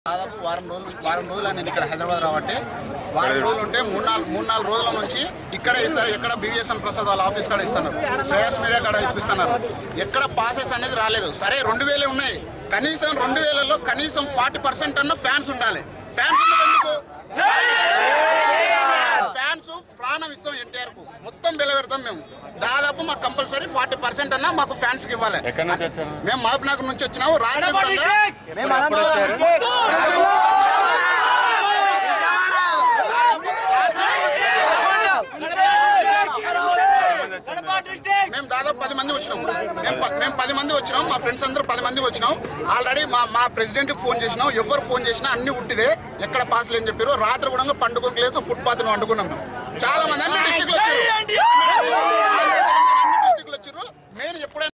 దాదాపు వారం రోజులు వారం రోజులు నేను ఇక్కడ హైదరాబాద్ రాబట్టి వారం రోజులు ఉంటే మూడు నాలుగు మూడు నాలుగు రోజుల నుంచి ఇక్కడే ఇస్తారు ఎక్కడ బీవీఎస్ఎన్ ప్రసాద్ వాళ్ళ ఆఫీస్ కాడ ఇస్తున్నారు శ్రేయస్ మీడియా కాడ ఇప్పిస్తున్నారు ఎక్కడ పాసెస్ అనేది రాలేదు సరే రెండు వేలే ఉన్నాయి కనీసం రెండు వేలలో కనీసం ఫార్టీ పర్సెంట్ అన్న ఫ్యాన్స్ ఉండాలి ఫ్యాన్స్ ఉన్నది ఎందుకు ఫ్యాన్స్ ప్రాణం ఇస్తాం ఎన్టీఆర్ కు మొత్తం పెడతాం మేము దాదాపు మాకు కంపల్సరీ ఫార్టీ పర్సెంట్ అన్న మాకు ఫ్యాన్స్ కి ఇవ్వాలి ఎక్కడి నుంచి వచ్చారు మేము మహబూబ్ నగర్ నుంచి వచ్చినాము రాత్రి కూడా ఎప్పుడు వచ్చారు మేము దాదాపు పది మంది వచ్చినాం మేము ప- మేము పది మంది వచ్చినాం మా ఫ్రెండ్స్ అందరూ పది మంది వచ్చినాం ఆల్రెడీ మా మా ప్రెసిడెంట్ కి ఫోన్ చేసినాం ఎవరు ఫోన్ చేసినా అన్ని ఉట్టిదే ఎక్కడ పాస్ లేని చెప్పారు రాత్రి కూడా పండుగకు లేదు ఫుట్పాత్ వండుకున్నాం మేము చాలా మంది అన్ని డిస్టిక్ వచ్చారు ఆంధ్ర తెలంగాణ అన్ని డిస్టిక్లు వచ్చారు నేను ఎప్పుడైనా